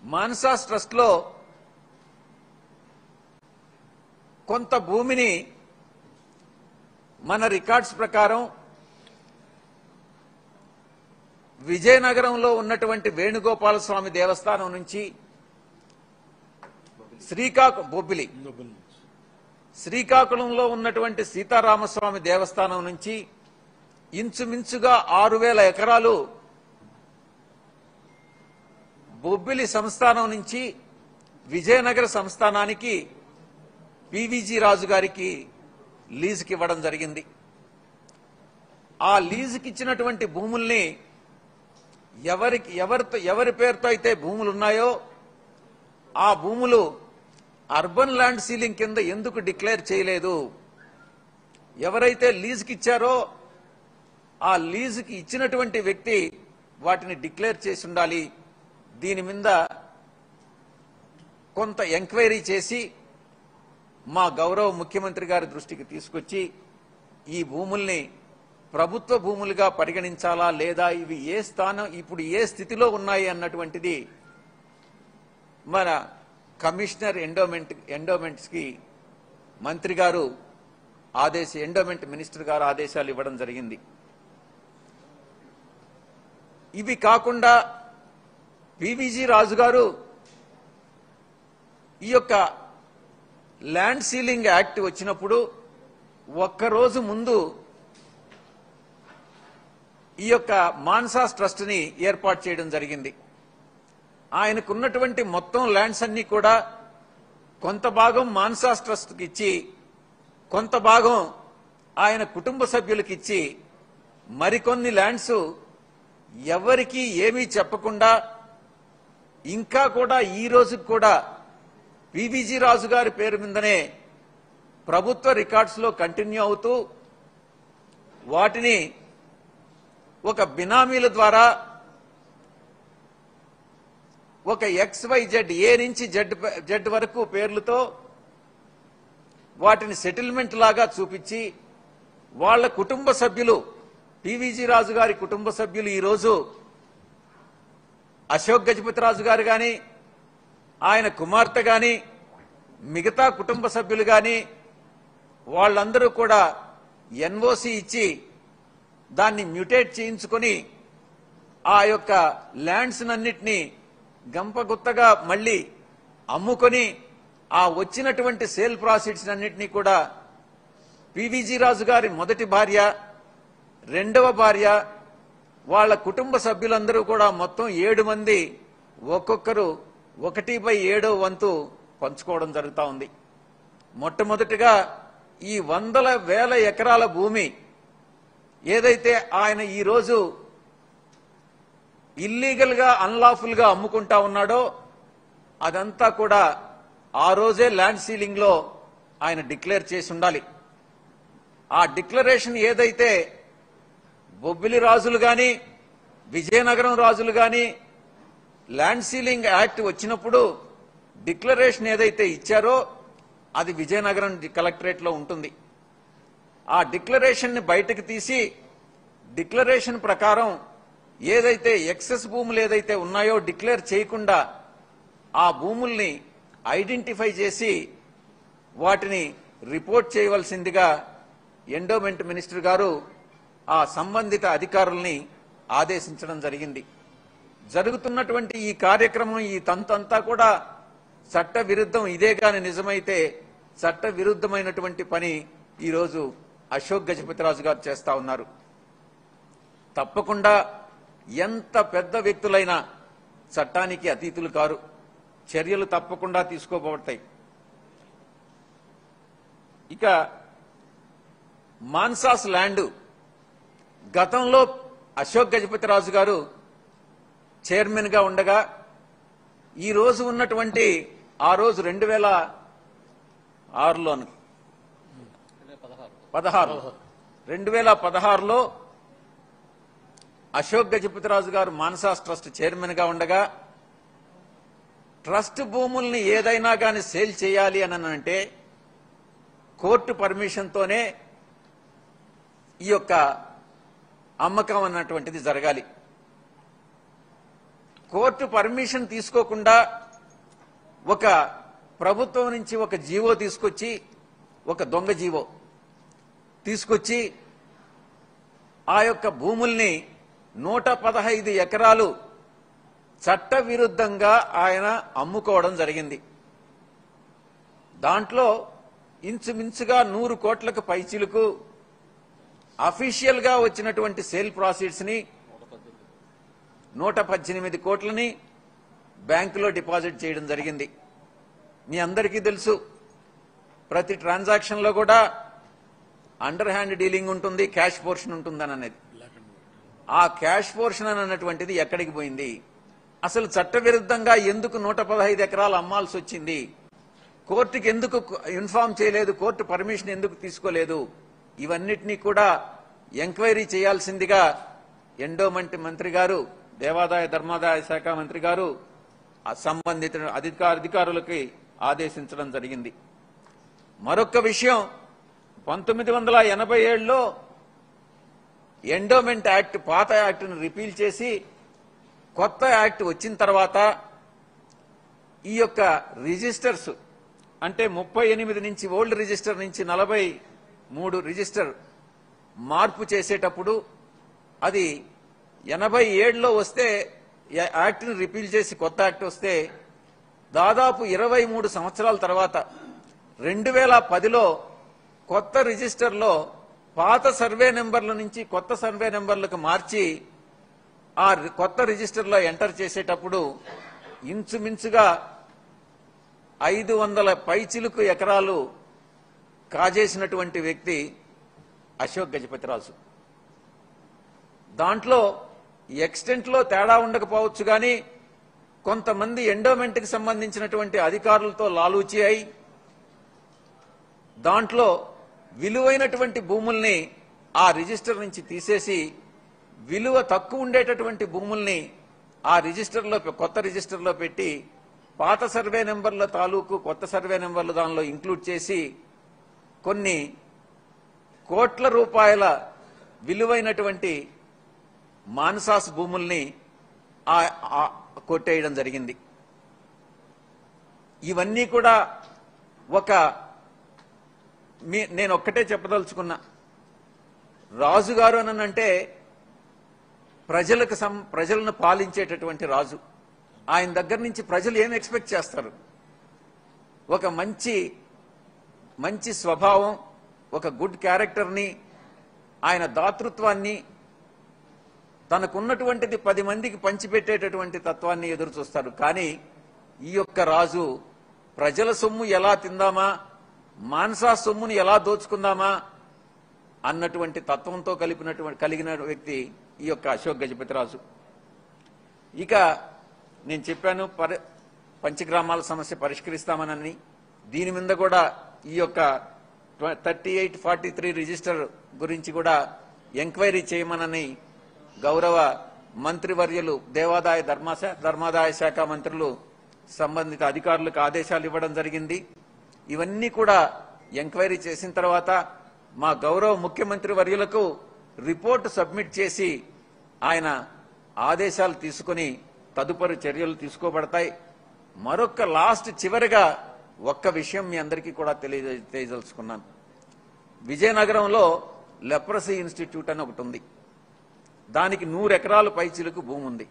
మాన్సాస్ ట్రస్ట్లో కొంత భూమిని మన రికార్డ్స్ ప్రకారం విజయనగరంలో ఉన్నటువంటి వేణుగోపాల స్వామి దేవస్థానం నుంచి శ్రీకాకు బొబ్బిలి శ్రీకాకుళంలో ఉన్నటువంటి సీతారామస్వామి దేవస్థానం నుంచి ఇంచుమించుగా ఆరు వేల ఎకరాలు బొబ్బిలి సంస్థానం నుంచి విజయనగర సంస్థానానికి పివిజి రాజు గారికి లీజుకి ఇవ్వడం జరిగింది ఆ లీజుకి ఇచ్చినటువంటి భూముల్ని ఎవరికి ఎవరితో ఎవరి పేరుతో అయితే భూములు ఉన్నాయో ఆ భూములు అర్బన్ ల్యాండ్ సీలింగ్ కింద ఎందుకు డిక్లేర్ చేయలేదు ఎవరైతే లీజుకి ఇచ్చారో ఆ లీజుకి ఇచ్చినటువంటి వ్యక్తి వాటిని డిక్లేర్ చేసి ఉండాలి దీని మీద కొంత ఎంక్వైరీ చేసి మా గౌరవ ముఖ్యమంత్రి గారి దృష్టికి తీసుకొచ్చి ఈ భూముల్ని ప్రభుత్వ భూములుగా పరిగణించాలా లేదా ఇవి ఏ స్థానం ఇప్పుడు ఏ స్థితిలో ఉన్నాయి అన్నటువంటిది మన కమిషనర్ ఎండోమెంట్ ఎండోమెంట్స్ కి మంత్రి గారు ఆదేశ ఎండోమెంట్ మినిస్టర్ గారు ఆదేశాలు ఇవ్వడం జరిగింది ఇవి కాకుండా పివిజి రాజు గారు ఈ యొక్క ల్యాండ్ సీలింగ్ యాక్ట్ వచ్చినప్పుడు ఒక్కరోజు ముందు ఈ యొక్క మాన్సాస్ ట్రస్ట్ ని ఏర్పాటు చేయడం జరిగింది ఆయనకున్నటువంటి మొత్తం ల్యాండ్స్ అన్ని కూడా కొంత భాగం మాన్సాస్ ట్రస్ట్ కి ఇచ్చి కొంత భాగం ఆయన కుటుంబ సభ్యులకు ఇచ్చి మరికొన్ని ల్యాండ్స్ ఎవరికి ఏమీ చెప్పకుండా ఇంకా కూడా ఈ రోజుకి కూడా పివిజి రాజు గారి పేరు మీదనే ప్రభుత్వ రికార్డ్స్ లో కంటిన్యూ అవుతూ వాటిని ఒక బినామీల ద్వారా ఒక ఎక్స్ వై జెడ్ ఏ నుంచి జెడ్ జెడ్ వరకు పేర్లతో వాటిని సెటిల్మెంట్ లాగా చూపించి వాళ్ళ కుటుంబ సభ్యులు పివిజి రాజు గారి కుటుంబ సభ్యులు ఈరోజు అశోక్ గజపతి రాజు గారు కానీ ఆయన కుమార్తె గాని మిగతా కుటుంబ సభ్యులు గాని వాళ్ళందరూ కూడా ఎన్ఓసి ఇచ్చి దాన్ని మ్యూటేట్ చేయించుకొని ఆ యొక్క ల్యాండ్స్ అన్నిటినీ గంపగుత్తగా మళ్ళీ అమ్ముకొని ఆ వచ్చినటువంటి సేల్ ప్రాసిడ్స్ అన్నిటినీ కూడా పివిజి రాజు గారి మొదటి భార్య రెండవ భార్య వాళ్ళ కుటుంబ సభ్యులందరూ కూడా మొత్తం ఏడు మంది ఒక్కొక్కరు ఒకటి బై ఏడో వంతు పంచుకోవడం జరుగుతూ ఉంది మొట్టమొదటిగా ఈ వందల వేల ఎకరాల భూమి ఏదైతే ఆయన ఈ రోజు ఇల్లీగల్ గా అన్లాఫుల్ గా అమ్ముకుంటా ఉన్నాడో అదంతా కూడా ఆ రోజే ల్యాండ్ సీలింగ్ లో ఆయన డిక్లేర్ చేసి ఉండాలి ఆ డిక్లరేషన్ ఏదైతే బొబ్బిలి రాజులు గాని విజయనగరం రాజులు గాని ల్యాండ్ సీలింగ్ యాక్ట్ వచ్చినప్పుడు డిక్లరేషన్ ఏదైతే ఇచ్చారో అది విజయనగరం కలెక్టరేట్ లో ఉంటుంది ఆ డిక్లరేషన్ ని బయటకు తీసి డిక్లరేషన్ ప్రకారం ఏదైతే ఎక్సెస్ భూములు ఏదైతే ఉన్నాయో డిక్లేర్ చేయకుండా ఆ భూముల్ని ఐడెంటిఫై చేసి వాటిని రిపోర్ట్ చేయవలసిందిగా ఎండోమెంట్ మినిస్టర్ గారు ఆ సంబంధిత అధికారుల్ని ఆదేశించడం జరిగింది జరుగుతున్నటువంటి ఈ కార్యక్రమం ఈ తంతంతా కూడా చట్ట విరుద్ధం ఇదే గాని నిజమైతే చట్ట విరుద్ధమైనటువంటి పని ఈరోజు అశోక్ గజపతిరాజు గారు చేస్తా ఉన్నారు తప్పకుండా ఎంత పెద్ద వ్యక్తులైనా చట్టానికి అతీతులు కారు చర్యలు తప్పకుండా తీసుకోబడతాయి ఇక మాన్సాస్ ల్యాండ్ గతంలో అశోక్ గజపతిరాజు గారు చైర్మన్ గా ఉండగా ఈ రోజు ఉన్నటువంటి ఆ రోజు రెండు వేల ఆరులోను పదహారు రెండు వేల పదహారులో అశోక్ గజపతిరాజు గారు మానసాస్ ట్రస్ట్ చైర్మన్ గా ఉండగా ట్రస్ట్ భూముల్ని ఏదైనా కానీ సేల్ చేయాలి అని అంటే కోర్టు పర్మిషన్తోనే ఈ యొక్క అమ్మకం అన్నటువంటిది జరగాలి కోర్టు పర్మిషన్ తీసుకోకుండా ఒక ప్రభుత్వం నుంచి ఒక జీవో తీసుకొచ్చి ఒక దొంగ జీవో తీసుకొచ్చి ఆ యొక్క భూముల్ని నూట పదహైదు ఎకరాలు చట్ట విరుద్ధంగా ఆయన అమ్ముకోవడం జరిగింది దాంట్లో ఇంచుమించుగా నూరు కోట్లకు పైచిలకు అఫీషియల్ గా వచ్చినటువంటి సేల్ ప్రాసీడ్స్ ని నూట పద్దెనిమిది కోట్లని బ్యాంకులో డిపాజిట్ చేయడం జరిగింది మీ అందరికీ తెలుసు ప్రతి ట్రాన్సాక్షన్ లో కూడా అండర్ హ్యాండ్ డీలింగ్ ఉంటుంది క్యాష్ పోర్షన్ ఉంటుందని అనేది ఆ క్యాష్ పోర్షన్ అని అన్నటువంటిది ఎక్కడికి పోయింది అసలు చట్టవిరుద్ధంగా ఎందుకు నూట పదహైదు ఎకరాలు అమ్మాల్సి వచ్చింది కోర్టుకి ఎందుకు ఇన్ఫార్మ్ చేయలేదు కోర్టు పర్మిషన్ ఎందుకు తీసుకోలేదు ఇవన్నిటినీ కూడా ఎంక్వైరీ చేయాల్సిందిగా ఎండోమెంట్ మంత్రి గారు దేవాదాయ ధర్మాదాయ శాఖ మంత్రి గారు ఆ సంబంధిత అధికార అధికారులకి ఆదేశించడం జరిగింది మరొక విషయం పంతొమ్మిది వందల ఎనభై ఏడులో ఎండోమెంట్ యాక్ట్ పాత యాక్ట్ను రిపీల్ చేసి కొత్త యాక్ట్ వచ్చిన తర్వాత ఈ యొక్క రిజిస్టర్స్ అంటే ముప్పై ఎనిమిది నుంచి ఓల్డ్ రిజిస్టర్ నుంచి నలభై మూడు రిజిస్టర్ మార్పు చేసేటప్పుడు అది ఎనభై ఏడులో వస్తే యా- యాక్ట్ని రిపీల్ చేసి కొత్త యాక్ట్ వస్తే దాదాపు ఇరవై మూడు సంవత్సరాల తర్వాత రెండు వేల పదిలో కొత్త రిజిస్టర్లో పాత సర్వే నెంబర్ల నుంచి కొత్త సర్వే నెంబర్లకు మార్చి ఆ రి- కొత్త రిజిస్టర్లో ఎంటర్ చేసేటప్పుడు ఇంచుమించుగా ఐదు వందల పైచిలుకు ఎకరాలు కాజేసినటువంటి వ్యక్తి అశోక్ గజపతిరాజు దాంట్లో ఎక్స్టెంట్లో తేడా ఉండకపోవచ్చు కానీ కొంతమంది ఎండోమెంట్కి సంబంధించినటువంటి అధికారులతో లాలూచి అయి దాంట్లో విలువైనటువంటి భూముల్ని ఆ రిజిస్టర్ నుంచి తీసేసి విలువ తక్కువ ఉండేటటువంటి భూముల్ని ఆ రిజిస్టర్లో కొత్త రిజిస్టర్లో పెట్టి పాత సర్వే నెంబర్ల తాలూకు కొత్త సర్వే నెంబర్లు దానిలో ఇంక్లూడ్ చేసి కొన్ని కోట్ల రూపాయల విలువైనటువంటి మాన్సాస్ భూముల్ని ఆ- ఆ కొట్టేయడం జరిగింది ఇవన్నీ కూడా ఒక మీ నేను ఒక్కటే చెప్పదలుచుకున్నా రాజుగారు అని అంటే ప్రజలకు సం ప్రజలను పాలించేటటువంటి రాజు ఆయన దగ్గర నుంచి ప్రజలు ఏం ఎక్స్పెక్ట్ చేస్తారు ఒక మంచి మంచి స్వభావం ఒక గుడ్ క్యారెక్టర్ని ఆయన దాతృత్వాన్ని తనకున్నటువంటిది పది మందికి పంచిపెట్టేటటువంటి తత్వాన్ని ఎదురు చూస్తారు కానీ ఈ యొక్క రాజు ప్రజల సొమ్ము ఎలా తిందామా మానసా సొమ్ముని ఎలా దోచుకుందామా అన్నటువంటి తత్వంతో కలిపినటువంటి కలిగిన వ్యక్తి ఈ యొక్క అశోక్ గజపతిరాజు ఇక నేను చెప్పాను పరి పంచగ్రామాల సమస్య పరిష్కరిస్తామనని దీని మీద కూడా ఈ యొక్క thirty eight forty three register గురించి కూడా ఎంక్వైరీ చేయమనని గౌరవ మంత్రివర్యులు దేవాదాయ ధర్మాశా ధర్మాదాయ శాఖ మంత్రులు సంబంధిత అధికారులకు ఆదేశాలు ఇవ్వడం జరిగింది ఇవన్నీ కూడా ఎంక్వైరీ చేసిన తర్వాత మా గౌరవ ముఖ్యమంత్రి వర్యులకు రిపోర్ట్ సబ్మిట్ చేసి ఆయన ఆదేశాలు తీసుకుని తదుపరి చర్యలు తీసుకోబడతాయి మరొక లాస్ట్ చివరిగా ఒక్క విషయం మీ అందరికీ కూడా తెలియ తెలియదలుచుకున్నాను విజయనగరంలో లెప్రసీ ఇన్స్టిట్యూట్ అని ఒకటి ఉంది దానికి నూరు ఎకరాల పైచిలకు భూమి ఉంది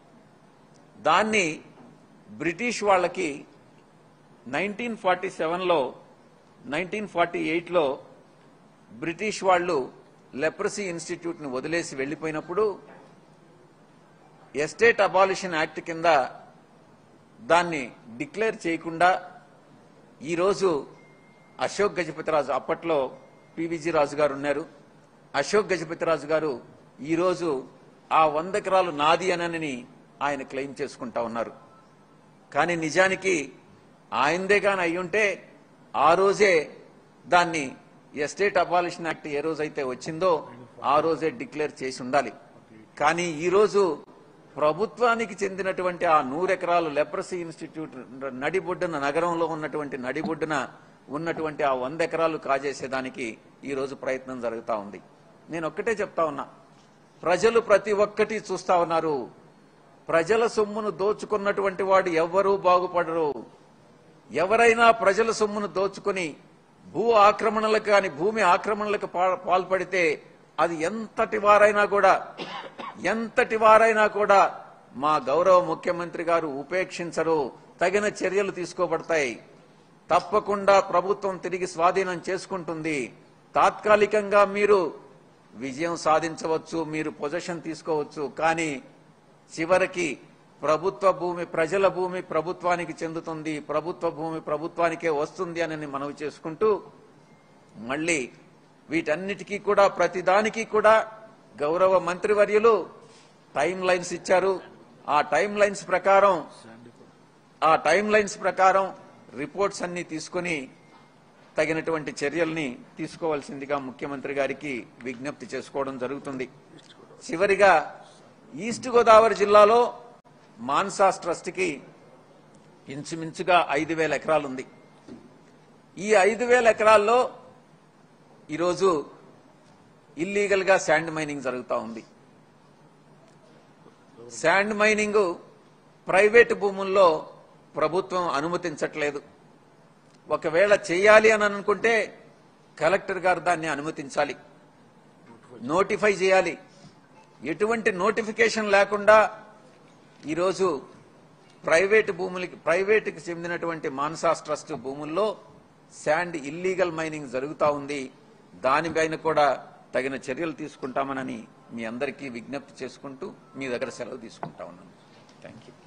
దాన్ని బ్రిటిష్ వాళ్ళకి నైన్టీన్ ఫార్టీ సెవెన్లో నైన్టీన్ ఫార్టీ ఎయిట్లో బ్రిటిష్ వాళ్ళు లెప్రసీ ఇన్స్టిట్యూట్ని వదిలేసి వెళ్ళిపోయినప్పుడు ఎస్టేట్ అబాలిషన్ యాక్ట్ కింద దాన్ని డిక్లేర్ చేయకుండా ఈరోజు అశోక్ గజపతిరాజు అప్పట్లో పివిజి రాజు గారు ఉన్నారు అశోక్ గజపతిరాజు గారు ఈరోజు ఆ వంద ఎకరాలు నాది అనని ఆయన క్లెయిమ్ చేసుకుంటా ఉన్నారు కానీ నిజానికి ఆయనదే కానీ అయ్యుంటే ఆ రోజే దాన్ని ఎస్టేట్ అబాలిషన్ యాక్ట్ ఏ రోజైతే వచ్చిందో ఆ రోజే డిక్లేర్ చేసి ఉండాలి కానీ ఈ రోజు ప్రభుత్వానికి చెందినటువంటి ఆ నూరెకరాలు లెప్రసీ ఇన్స్టిట్యూట్ నడిబొడ్డున నగరంలో ఉన్నటువంటి నడిబొడ్డున ఉన్నటువంటి ఆ వంద ఎకరాలు కాజేసేదానికి ఈ రోజు ప్రయత్నం జరుగుతా ఉంది నేను ఒక్కటే చెప్తా ఉన్నా ప్రజలు ప్రతి ఒక్కటి చూస్తా ఉన్నారు ప్రజల సొమ్మును దోచుకున్నటువంటి వాడు ఎవ్వరూ బాగుపడరు ఎవరైనా ప్రజల సొమ్మును దోచుకొని భూ ఆక్రమణలకు కానీ భూమి ఆక్రమణలకు పా- పాల్పడితే అది ఎంతటి వారైనా కూడా ఎంతటి వారైనా కూడా మా గౌరవ ముఖ్యమంత్రి గారు ఉపేక్షించరు తగిన చర్యలు తీసుకోబడతాయి తప్పకుండా ప్రభుత్వం తిరిగి స్వాధీనం చేసుకుంటుంది తాత్కాలికంగా మీరు విజయం సాధించవచ్చు మీరు పొజిషన్ తీసుకోవచ్చు కానీ చివరికి ప్రభుత్వ భూమి ప్రజల భూమి ప్రభుత్వానికి చెందుతుంది ప్రభుత్వ భూమి ప్రభుత్వానికే వస్తుంది అని మనవి చేసుకుంటూ మళ్ళీ వీటన్నిటికీ కూడా ప్రతిదానికి కూడా గౌరవ మంత్రివర్యులు టైం లైన్స్ ఇచ్చారు ఆ టైం లైన్స్ ప్రకారం ఆ టైం లైన్స్ ప్రకారం రిపోర్ట్స్ అన్ని తీసుకొని తగినటువంటి చర్యల్ని తీసుకోవాల్సిందిగా ముఖ్యమంత్రి గారికి విజ్ఞప్తి చేసుకోవడం జరుగుతుంది చివరిగా ఈస్ట్ గోదావరి జిల్లాలో మాన్సాస్ ట్రస్ట్కి ఇంచుమించుగా ఐదు వేల ఎకరాలు ఉంది ఈ ఐదు వేల ఎకరాల్లో ఈరోజు ఇల్లీగల్ గా శాండ్ మైనింగ్ జరుగుతూ ఉంది శాండ్ మైనింగ్ ప్రైవేటు భూముల్లో ప్రభుత్వం అనుమతించట్లేదు ఒకవేళ చేయాలి అని అనుకుంటే కలెక్టర్ గారు దాన్ని అనుమతించాలి నోటిఫై చేయాలి ఎటువంటి నోటిఫికేషన్ లేకుండా ఈరోజు ప్రైవేటు భూములకి ప్రైవేటుకి చెందినటువంటి మాన్సాస్ ట్రస్ట్ భూముల్లో శాండ్ ఇల్లీగల్ మైనింగ్ జరుగుతూ ఉంది దానిపైన కూడా తగిన చర్యలు తీసుకుంటామనని మీ అందరికీ విజ్ఞప్తి చేసుకుంటూ మీ దగ్గర సెలవు తీసుకుంటా ఉన్నాను థ్యాంక్ యూ